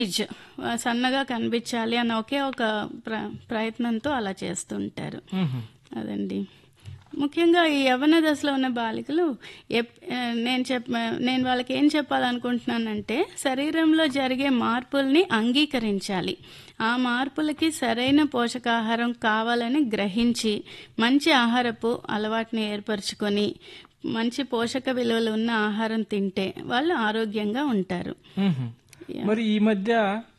Is సన్నగా కనిపించాలి అన్న ఒకే ఒక ప్ర ప్రయత్నంతో అలా చేస్తుంటారు మ్మ్. అదండి ముఖ్యంగా ఈ యవ్వన దశలో ఉన్న బాలికలు ఎప్- ఆ, నేను చెప్ నేను వాళ్ళకి ఏం చెప్పాలనుకుంటున్నానంటే శరీరంలో జరిగే మార్పుల్ని అంగీకరించాలి ఆ మార్పులకి సరైన పోషకాహారం కావాలని గ్రహించి మంచి ఆహారపు అలవాటుని ఏర్పరచుకొని మంచి పోషక విలువలు ఉన్న ఆహారం తింటే వాళ్ళు ఆరోగ్యంగా ఉంటారు మ్మ్. మరి ఈ మధ్య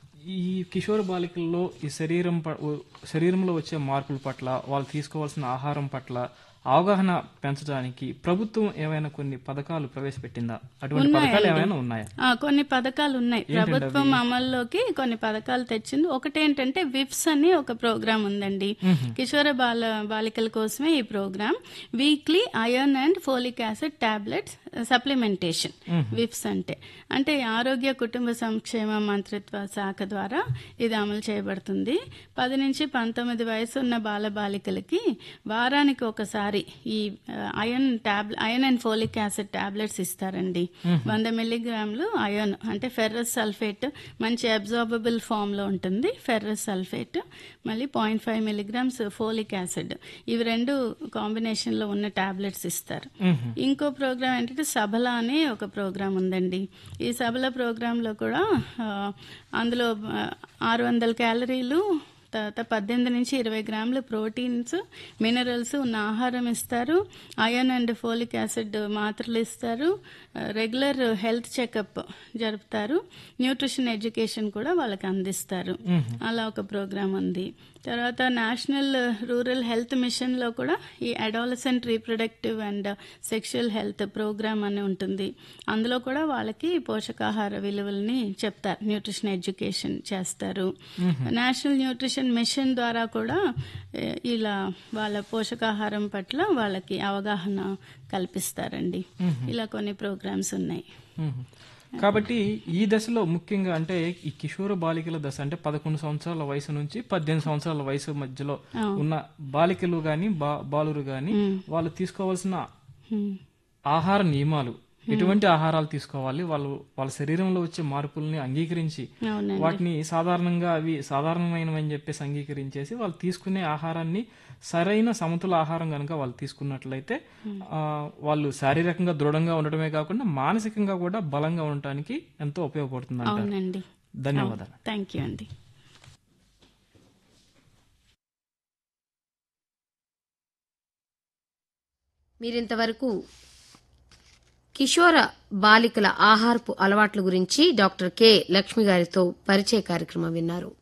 ఈ కిషోర బాలికల్లో ఈ శరీరం ప- ఓ- శరీరంలో వచ్చే మార్పుల పట్ల వాళ్ళు తీసుకోవాల్సిన ఆహారం పట్ల అవగాహన పెంచడానికి ప్రభుత్వం ఏమైనా కొన్ని పథకాలు ప్రవేశపెట్టిందా అటువంటి పథకాలు ఏమైనా ఉన్నాయా ఆ, కొన్ని పథకాలు ఉన్నాయి ప్రభుత్వం అమల్లోకి కొన్ని పథకాలు తెచ్చింది ఒకటేంటంటే విప్స్ అని ఒక ప్రోగ్రామ్ ఉందండి కిషోర బాల బాలికల కోసమే ఈ programme weekly iron and folic acid tablets supplementation విప్స్ అంటే అంటే ఆరోగ్య కుటుంబ సంక్షేమ మంత్రిత్వ శాఖ ద్వారా ఇది అమలు చేయబడుతుంది పది నుంచి పంతొమ్మిది వయసు ఉన్న బాల బాలికలకి వారానికి ఒకసారి ఈ iron tablet iron and folic acid tablets ఇస్తారండి వంద మిల్లీగ్రాములు అయన్ అంటే ఫెర్రస్ సల్ఫేట్ మంచి అబ్జార్బబుల్ ఫామ్ లో ఉంటుంది ఫెర్రస్ సల్ఫేట్ మళ్ళీ point five milligrams folic acid ఇవి రెండు కాంబినేషన్ లో ఉన్న టాబ్లెట్స్ ఇస్తారు మ్మ్. ఇంకో ప్రోగ్రామ్ ఏంటంటే సబల అనే ఒక ప్రోగ్రామ్ ఉందండి ఈ సబల ప్రోగ్రాంలో కూడా ఆ, అందులో ఆరు వందల క్యాలరీలు తర్వాత పద్దెనిమిది నుంచి ఇరవై గ్రాములు ప్రోటీన్స్ మినరల్స్ ఉన్న ఆహారం ఇస్తారు అయర్న్ అండ్ ఫోలిక్ యాసిడ్ మాత్రలు ఇస్తారు రెగ్యులర్ హెల్త్ చెకప్ జరుపుతారు న్యూట్రిషన్ ఎడ్యుకేషన్ కూడా వాళ్ళకి అందిస్తారు అలా ఒక ప్రోగ్రామ్ ఉంది తర్వాత నేషనల్ రూరల్ హెల్త్ మిషన్లో కూడా ఈ adolescent reproductive and sexual health programme అని ఉంటుంది అందులో కూడా వాళ్ళకి పోషకాహార విలువల్ని చెప్తారు న్యూట్రిషన్ ఎడ్యుకేషన్ చేస్తారు నేషనల్ న్యూట్రిషన్ మిషన్ ద్వారా కూడా ఏ, ఇలా వాళ్ళ పోషకాహారం పట్ల వాళ్ళకి అవగాహన కల్పిస్తారండి ఇలా కొన్ని ప్రోగ్రామ్స్ ఉన్నాయి మ్మ్. కాబట్టి ఈ దశలో ముఖ్యంగా అంటే ఈ కిషోర బాలికల దశ అంటే పదకొండు సంవత్సరాల వయసు నుంచి పద్దెనిమిది సంవత్సరాల వయసు మధ్యలో ఉన్న బాలికలు గాని బా బాలురు గాని వాళ్ళు తీసుకోవాల్సిన హ్మ్. ఆహార నియమాలు ఎటువంటి ఆహారాలు తీసుకోవాలి వాళ్ళు వాళ్ళ శరీరంలో వచ్చే మార్పుల్ని అంగీకరించి అవునండి వాటిని సాధారణంగా అవి సాధారణమైనవని చెప్పేసి అంగీకరించేసి వాళ్ళు తీసుకునే ఆహారాన్ని సరైన సమతుల ఆహారం కనుక వాళ్ళు తీసుకున్నట్లయితే ఆ, వాళ్ళు శారీరకంగా దృఢంగా ఉండటమే కాకుండా మానసికంగా కూడా బలంగా ఉండటానికి ఎంతో ఉపయోగపడుతుంది అంటారు అవునండి ధన్యవాదాలు థ్యాంక్ యూ అండి మీరింతవరకు కిషోర బాలికల ఆహారపు అలవాట్ల గురించి డాక్టర్ కె లక్ష్మి గారితో పరిచయ కార్యక్రమం విన్నారు